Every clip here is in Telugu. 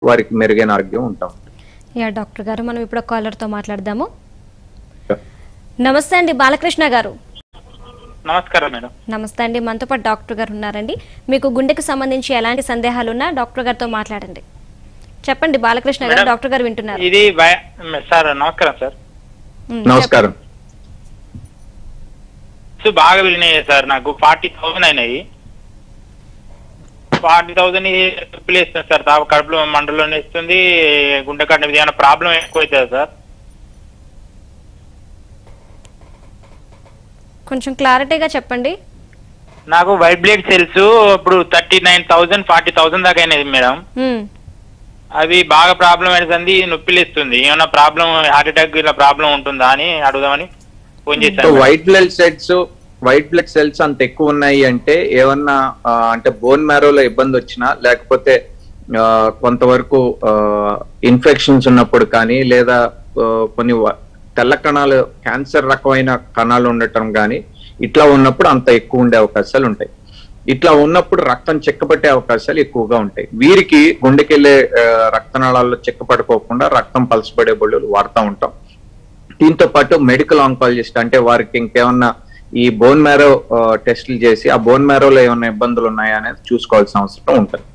వారికి మెరుగైన ఆరోగ్యం ఉంటాం యా డాక్టర్ గారు మనం ఇప్పుడు కాలర్ తో మాట్లాడదాము నమస్తే అండి బాలకృష్ణ గారు నమస్కారం మేడం నమస్తే అండి మనతో పాటు డాక్టర్ గారు ఉన్నారండి మీకు గుండెకు సంబంధించి ఎలాంటి సందేహాలు ఉన్నా డాక్టర్ గారితో మాట్లాడండి చెప్పండి బాలకృష్ణ గారు మేడం, డాక్టర్ గారు వింటున్నారు ఇది వయ- సార్ నమస్కారం సార్ ఉమ్, నమస్కారం సో బాగా వెళ్ళినాయి సార్ నాకు ఫార్టీ థౌసండ్ అయినాయి ఫార్టీ థౌసండ్ వేస్తుంది సార్ తా- కడుపులో మండలో ఇస్తుంది గుండె కట్టిన ఏమైనా ప్రాబ్లం ఎక్కువ అవుతుంది సార్ కొంచెం క్లారిటీగా చెప్పండి నాకు వైట్ బ్లడ్ సెల్స్ ఇప్పుడు thirty nine thousand forty thousand దాకా అయినది మేడం ఉమ్, అవి బాగా ప్రాబ్లం అవుతుంది నొప్పిలేస్తుంది ఏమైనా ప్రాబ్లం హార్ట్ అటాక్ ఇలా ప్రాబ్లం ఉంటుందా అని అడుగుదామని ఫోన్ సో చేశాను white blood cells white blood cells అంత ఎక్కువ ఉన్నాయి అంటే ఏమన్నా ఆ, అంటే బోన్ మ్యారోలో ఇబ్బంది వచ్చినా లేకపోతే ఆ, కొంతవరకు ఇన్ఫెక్షన్స్ ఉన్నప్పుడు కానీ లేదా ఆ, కొన్ని వ- తెల్ల కణాలు క్యాన్సర్ రకమైన కణాలు ఉండటం కానీ ఇట్లా ఉన్నప్పుడు అంత ఎక్కువ ఉండే అవకాశాలు ఉంటాయి ఇట్లా ఉన్నప్పుడు రక్తం చెక్కపట్టే అవకాశాలు ఎక్కువగా ఉంటాయి వీరికి గుండెకెళ్ళే ఆ, రక్తనాళాల్లో చెక్కపడుకోకుండా రక్తం పలసపడే బళ్ళు వాడుతూ ఉంటాం దీంతో పాటు మెడికల్ ఆంకాలజిస్ట్ అంటే వారికి ఇంకేమన్నా ఈ బోన్ మ్యారో టెస్టులు చేసి ఆ బోన్ మ్యారోలో ఏమైనా ఇబ్బందులు ఉన్నాయా అనేది చూసుకోవాల్సిన అవసరం ఉంటుంది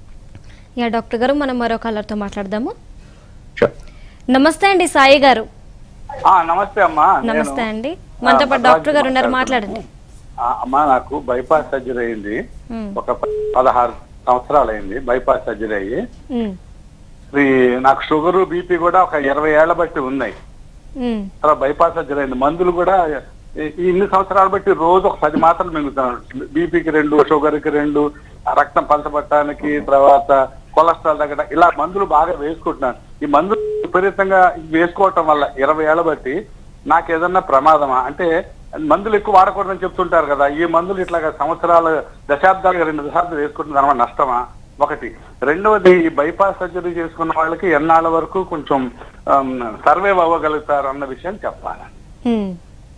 యా డాక్టర్ గారు మనం మరో కాలర్ తో మాట్లాడదాము Sure. నమస్తే అండి సాయి గారు ఆ, నమస్తే అమ్మా నేను- నమస్తే అండి మనతో పాటు డాక్టర్ గారు ఉన్నారు మాట్లాడండి ఆ, అమ్మా నాకు బైపాస్ సర్జరీ అయింది ఉమ్, ఒక ప- పదహారు సంవత్సరాలు అయింది బైపాస్ సర్జరీ అయ్యి ఉమ్, ఇది నాకు షుగర్ బీపీ కూడా ఒక ఇరవై ఏళ్ల బట్టి ఉన్నాయి ఉమ్, అలా బైపాస్ సర్జరీ అయింది మందులు కూడా ఈ- ఈ ఇన్ని సంవత్సరాలు బట్టి రోజు ఒక పది మాత్రలు మింగుతాను బీపీకి రెండు షుగర్కి రెండు ఆ రక్తం పలసపట్టడానికి తర్వాత కొలెస్ట్రాల్ తగ్గడం ఇలా మందులు బాగా వేసుకుంటున్నాను ఈ మందులు విపరీతంగా వేసుకోవటం వల్ల ఇరవై ఏళ్ల బట్టి నాకు ఏదన్నా ప్రమాదమా అంటే మందులు ఎక్కువ వాడకూడదని చెప్తుంటారు కదా ఈ మందులు ఇట్లాగా సంవత్సరాలు దశాబ్దాలుగా రెండు దశాబ్దాలు వేసుకుంటుంది దానివల్ల నష్టమా ఒకటి రెండవది ఈ బైపాస్ సర్జరీ చేసుకున్న వాళ్ళకి ఎన్నాళ్ళ వరకు కొంచెం సర్వైవ్ అవ్వగలుగుతారు అన్న విషయం చెప్పాలి ఉమ్,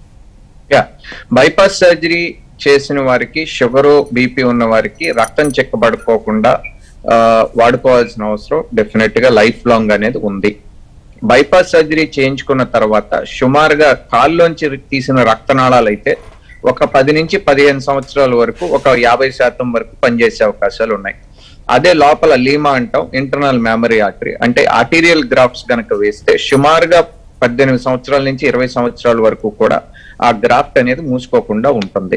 యా బైపాస్ సర్జరీ చేసిన వారికి షుగర్ బీపీ ఉన్న వారికి రక్తం చెక్కబడుకోకుండా ఆ, వాడుకోవాల్సిన అవసరం డెఫినెట్ గా లైఫ్ లాంగ్ అనేది ఉంది బైపాస్ సర్జరీ చేయించుకున్న తర్వాత సుమారుగా కాల్లోంచి తీసిన రక్తనాళాలు అయితే ఒక పది నుంచి పదిహేను సంవత్సరాల వరకు ఒక యాభై శాతం వరకు పనిచేసే అవకాశాలు ఉన్నాయి అదే లోపల లీమా అంటాం ఇంటర్నల్ మెమరీ ఆర్టరీ అంటే ఆర్టీరియల్ గ్రాఫ్స్ గనక వేస్తే సుమారుగా పద్దెనిమిది సంవత్సరాల నుంచి ఇరవై సంవత్సరాల వరకు కూడా ఆ గ్రాఫ్ట్ అనేది మూసుకోకుండా ఉంటుంది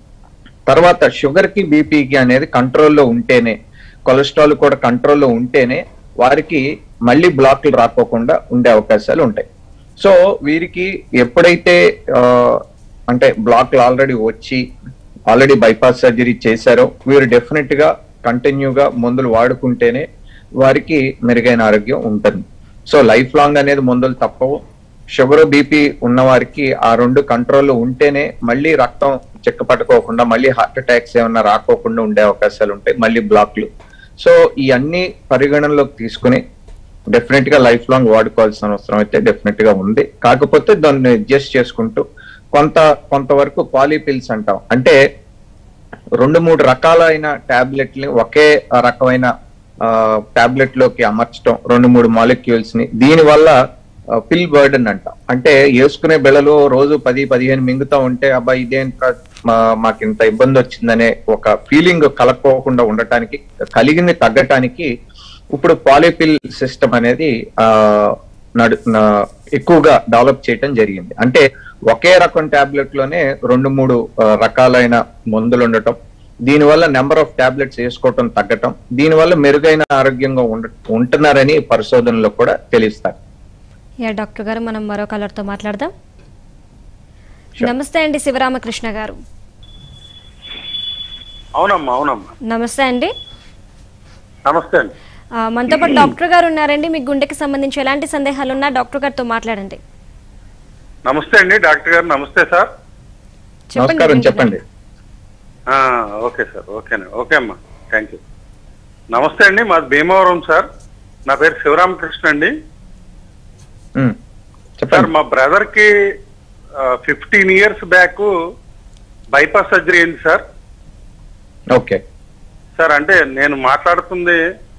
తర్వాత షుగర్ కి బీపీకి అనేది కంట్రోల్లో ఉంటేనే కొలెస్ట్రాల్ కూడా కంట్రోల్లో ఉంటేనే వారికి మళ్ళీ బ్లాక్లు రాకోకుండా ఉండే అవకాశాలు ఉంటాయి సో వీరికి ఎప్పుడైతే ఆ, అంటే బ్లాక్లు ఆల్రెడీ వచ్చి ఆల్రెడీ బైపాస్ సర్జరీ చేశారో వీరు డెఫినెట్ గా కంటిన్యూగా మందులు వాడుకుంటేనే వారికి మెరుగైన ఆరోగ్యం ఉంటుంది సో లైఫ్ లాంగ్ అనేది మందులు తప్పవు షుగర్ బీపీ ఉన్న వారికి ఆ రెండు కంట్రోల్లో ఉంటేనే మళ్ళీ రక్తం చెక్క పట్టుకోకుండా మళ్ళీ హార్ట్ అటాక్స్ ఏమన్నా రాకోకుండా ఉండే అవకాశాలు ఉంటాయి మళ్ళీ బ్లాక్లు సో ఈ అన్ని పరిగణనలోకి తీసుకుని డెఫినెట్ గా లైఫ్ లాంగ్ వాడుకోవాల్సిన అవసరం అయితే డెఫినెట్ గా ఉంది కాకపోతే దాన్ని అడ్జస్ట్ చేసుకుంటూ కొంత కొంతవరకు పాలీపిల్స్ అంటాం అంటే రెండు మూడు రకాలైన టాబ్లెట్ని ఒకే రకమైన టాబ్లెట్ లోకి అమర్చడం రెండు మూడు మాలిక్యూల్స్ ని దీని వల్ల పిల్ బర్డన్ అంటాం అంటే వేసుకునే బిళ్ళలు రోజు పది పదిహేను మింగుతా ఉంటే అబ్బా ఇదేంత మా- మాకు ఇంత ఇబ్బంది వచ్చిందనే ఒక ఫీలింగ్ కలక్కోకుండా ఉండటానికి కలిగింది తగ్గటానికి ఇప్పుడు పాలిపిల్ సిస్టమ్ అనేది ఆ నడు నా- ఎక్కువగా డెవలప్ చేయటం జరిగింది అంటే ఒకే రకం టాబ్లెట్ లోనే రెండు మూడు ఆ, రకాలైన మందులు ఉండటం దీనివల్ల నెంబర్ ఆఫ్ టాబ్లెట్స్ వేసుకోవటం తగ్గటం దీనివల్ల మెరుగైన ఆరోగ్యంగా ఉండ ఉంటున్నారని పరిశోధనలో కూడా తెలుస్తారు యా డాక్టర్ గారు మనం మరో కాలర్తో మాట్లాడదాం నమస్తే అండి శివరామకృష్ణ గారు అవునమ్మా అవునమ్మా నమస్తే అండి నమస్తే అండి ఆ, మనతో పాటు డాక్టర్ గారు ఉన్నారండి మీ గుండెకి సంబంధించి ఎలాంటి సందేహాలు ఉన్నా డాక్టర్ గారితో మాట్లాడండి నమస్తే అండి డాక్టర్ గారు నమస్తే సార్ నమస్కారం చెప్పండి ఆ, ఓకే సార్ ఓకేనా ఓకే అమ్మా థ్యాంక్ యూ నమస్తే అండి మాది భీమవరం సార్ నా పేరు శివరామకృష్ణ అండి ఉమ్, సార్ చెప్పండి మా బ్రదర్ కి fifteen years back bypass surgery అయింది సార్ ఓకే సార్ అంటే నేను మాట్లాడుతుంది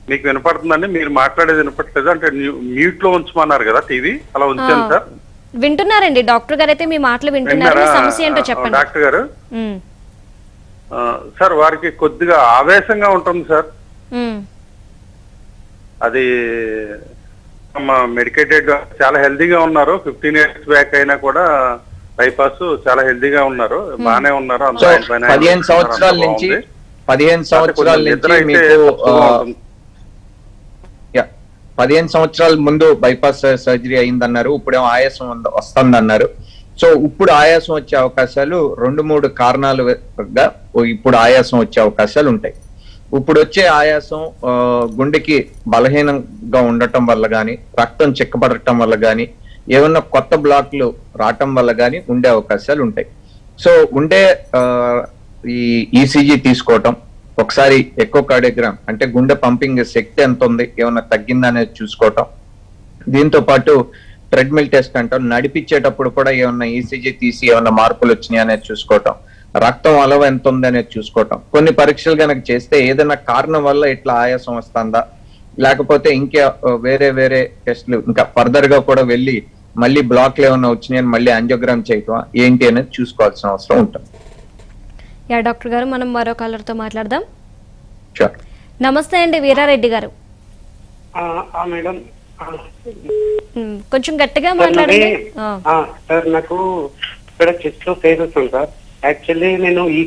మీకు వినపడుతుందండి మీరు మాట్లాడేది వినపట్లేదు అంటే మ్యూట్ లో ఉంచమన్నారు కదా టీవీ అలా ఉంచాను ఆ, సార్ వింటున్నారండి డాక్టర్ గారు అయితే మీ మాటలు వింటున్నారు మీ విన్నారా సమస్య ఏంటో చెప్పండి డాక్టర్ గారు ఉమ్, ఆ, సార్ వారికి కొద్దిగా ఆవేశంగా ఉంటుంది సార్ ఉమ్, అది మెడికేటెడ్ చాలా హెల్దీగా ఉన్నారు ఫిఫ్టీన్ ఇయర్స్ బ్యాక్ అయినా కూడా బైపాస్ చాలా హెల్దీగా ఉన్నారు బాగానే ఉన్నారు అంతా సో ఆయన పైన ఆయన పదిహేను చూస్తున్నారు, సంవత్సరాల అంతా నుంచి బాగుంది. పదిహేను సంవత్సరాల కొంచెం నిద్ర నుంచి అయితే మీకు తక్కువగా ఆ, ఉంటుంది. యా, పదిహేను సంవత్సరాల ముందు బైపాస్ సర్జరీ అయిందన్నారు ఇప్పుడేమో ఆయాసం ఉంది- వస్తుందన్నారు సో ఇప్పుడు ఆయాసం వచ్చే అవకాశాలు రెండు మూడు కారణాలుగా ఇప్పుడు ఆయాసం వచ్చే అవకాశాలు ఉంటాయి ఇప్పుడు వచ్చే ఆయాసం ఆ, గుండెకి బలహీనంగా ఉండటం వల్ల గాని రక్తం చిక్కబడటం వల్ల గాని ఏమన్నా కొత్త బ్లాక్లు రావటం వల్ల గాని ఉండే అవకాశాలు ఉంటాయి సో ఉండే ఆ, ఈ ఈసీజీ తీసుకోవటం ఒకసారి ఎక్కువ కార్డియోగ్రామ్ అంటే గుండె పంపింగ్ శక్తి ఎంత ఉంది ఏమన్నా తగ్గిందా అనేది చూసుకోవటం దీంతో పాటు ట్రెడ్మిల్ టెస్ట్ అంటాం నడిపించేటప్పుడు కూడా ఏమన్నా ఈసీజీ తీసి ఏమన్నా మార్పులు వచ్చినాయి అనేది చూసుకోవటం రక్తం అలవ ఎంత ఉంది అనేది చూసుకోవటం కొన్ని పరీక్షలు కనుక చేస్తే ఏదైనా కారణం వల్ల ఇట్లా ఆయాసం వస్తుందా లేకపోతే ఇంకా ఆ, వేరే వేరే టెస్ట్లు ఇంకా ఫర్దర్ గా కూడా వెళ్ళి మళ్ళీ బ్లాక్లు ఏమన్నా వచ్చినాయని మళ్ళీ యాంజియోగ్రామ్ చేయటం ఏంటి అనేది చూసుకోవాల్సిన అవసరం ఉంటుంది యా డాక్టర్ గారు మనం మరో కాలర్తో మాట్లాడదాం షూర్ నమస్తే అండి వీరారెడ్డి గారు ఆ, ఆ, మేడం ఆ, ఉమ్, కొంచెం గట్టిగా సార్, మాట్లాడండి నాది- ఆ, ఆ, సార్ నాకు ఇక్కడ చెస్ట్ లో పెయిన్ వస్తుంది సార్ యాక్చువల్లీ నేను ఈ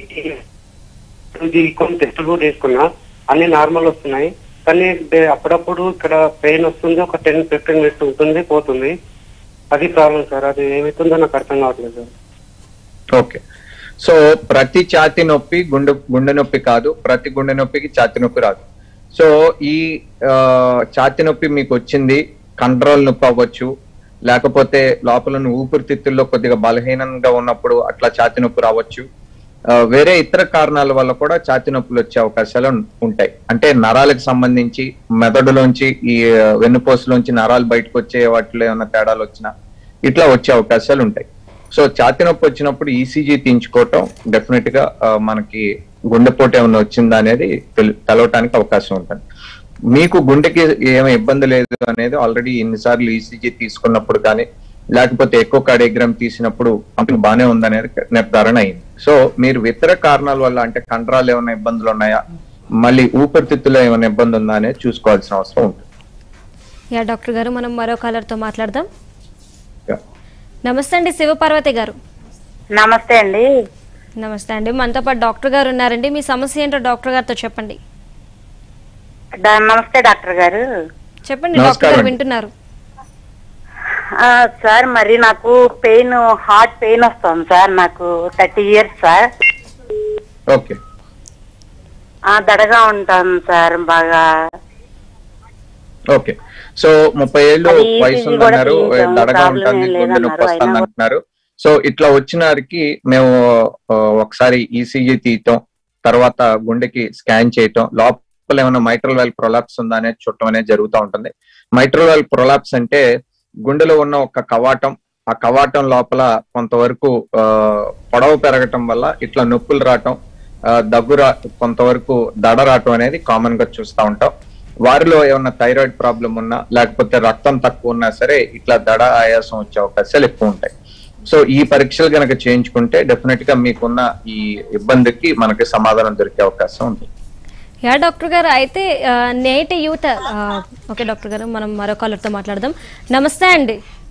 ఇది కొన్ని టెస్టులు కూడా వేసుకున్నా అన్ని నార్మల్ వస్తున్నాయి కానీ డే- అప్పుడప్పుడు ఇక్కడ పెయిన్ వస్తుంది ఒక టెన్ ఫిఫ్టీన్ మినిట్స్ ఉంటుంది పోతుంది అది ప్రాబ్లం సార్ అది ఏమవుతుందో నాకు అర్థం కావట్లేదు సార్ ఓకే సో ప్రతి ఛాతి నొప్పి గుండె గుండె నొప్పి కాదు ప్రతి గుండె నొప్పికి ఛాతి నొప్పి రాదు సో ఈ ఆ, ఛాతి నొప్పి మీకు వచ్చింది కంట్రోల్ నొప్పి అవ్వచ్చు లేకపోతే లోపల ఉన్న ఊపిరితిత్తుల్లో కొద్దిగా బలహీనంగా ఉన్నప్పుడు అట్లా ఛాతి నొప్పి రావచ్చు ఆ, వేరే ఇతర కారణాల వల్ల కూడా ఛాతి నొప్పులు వచ్చే అవకాశాలు ఉం- ఉంటాయి అంటే నరాలకు సంబంధించి మెదడులోంచి ఈ ఆ, వెన్నుపూసలోంచి నరాలు బయటకు వచ్చే వాటిలో ఏమైనా తేడాలు వచ్చినా ఇట్లా వచ్చే అవకాశాలు ఉంటాయి సో ఛాతి నొప్పి వచ్చినప్పుడు ఈసీజీ తీయించుకోవటం డెఫినెట్ గా ఆ, మనకి గుండెపోటు ఏమైనా వచ్చిందా అనేది తెలు- తెలవటానికి అవకాశం ఉంటుంది మీకు గుండెకి ఏమి ఇబ్బంది లేదు అనేది ఆల్రెడీ ఎన్నిసార్లు ఈసీజీ తీసుకున్నప్పుడు కానీ లేకపోతే ఎక్కువ కార్డియోగ్రామ్ తీసినప్పుడు పంపింగ్ బాగానే ఉందనేది నిర్ధారణ అయింది సో మీరు ఇతర కారణాల వల్ల అంటే కండరాలు ఏమైనా ఇబ్బందులు ఉన్నాయా మళ్ళీ ఊపిరితిత్తులో ఏమైనా ఇబ్బంది ఉందా అనేది చూసుకోవాల్సిన అవసరం ఉంటుంది యా డాక్టర్ గారు మనం మరో కాలర్తో మాట్లాడదాం Yeah. నమస్తే అండి శివపార్వతి గారు నమస్తే అండి నమస్తే అండి మనతో పాటు డాక్టర్ గారు ఉన్నారండి మీ సమస్య ఏంటో డాక్టర్ గారితో చెప్పండి డా- నమస్తే డాక్టర్ గారు చెప్పండి డాక్టర్ నమస్కారం గారు అండి. వింటున్నారు ఆ, సార్ మరి నాకు పెయిన్ హార్ట్ పెయిన్ వస్తుంది సార్ నాకు థర్టీ ఇయర్స్ సార్ ఓకే ఆ, దడగా ఉంటాను సార్ బాగా ఓకే సో ముప్పై ఏళ్ళు అది వయసు ECG ఉందన్నారు కూడా తీయించాము, దడగా ప్రాబ్లం ఉంటుంది ఏం గుండె లేదన్నారు, నొప్పి వస్తుంది అయినా అంటున్నారు సో ఇట్లా వచ్చిన వారికి మేము ఆ, ఒకసారి ఈసీజీ తీయటం తర్వాత గుండెకి స్కాన్ చేయటం లోపల ఏమైనా మైట్రల్ వెల్ ప్రొలాప్స్ ఉందా అనేది చూడటం అనేది జరుగుతూ ఉంటుంది మైట్రల్ వెల్ ప్రొలాప్స్ అంటే గుండెలో ఉన్న ఒక కవాటం ఆ కవాటం లోపల కొంతవరకు ఆ, పొడవు పెరగటం వల్ల ఇట్లా నొప్పులు రావటం ఆ, దగ్గు రా కొంతవరకు దడ రావటం అనేది కామన్ గా చూస్తూ ఉంటాం వారిలో ఏమన్నా థైరాయిడ్ ప్రాబ్లం ఉన్నా లేకపోతే రక్తం తక్కువ ఉన్నా సరే ఇట్లా దడ ఆయాసం వచ్చే అవకాశాలు ఎక్కువ ఉంటాయి సో ఈ పరీక్షలు కనుక చేయించుకుంటే డెఫినెట్ గా మీకున్న ఈ ఇబ్బందికి మనకి సమాధానం దొరికే అవకాశం ఉంది యా డాక్టర్ గారు అయితే ఆ, నేటి యువత ఆ, ఓకే డాక్టర్ గారు మనం మరో కాలర్తో మాట్లాడదాం నమస్తే అండి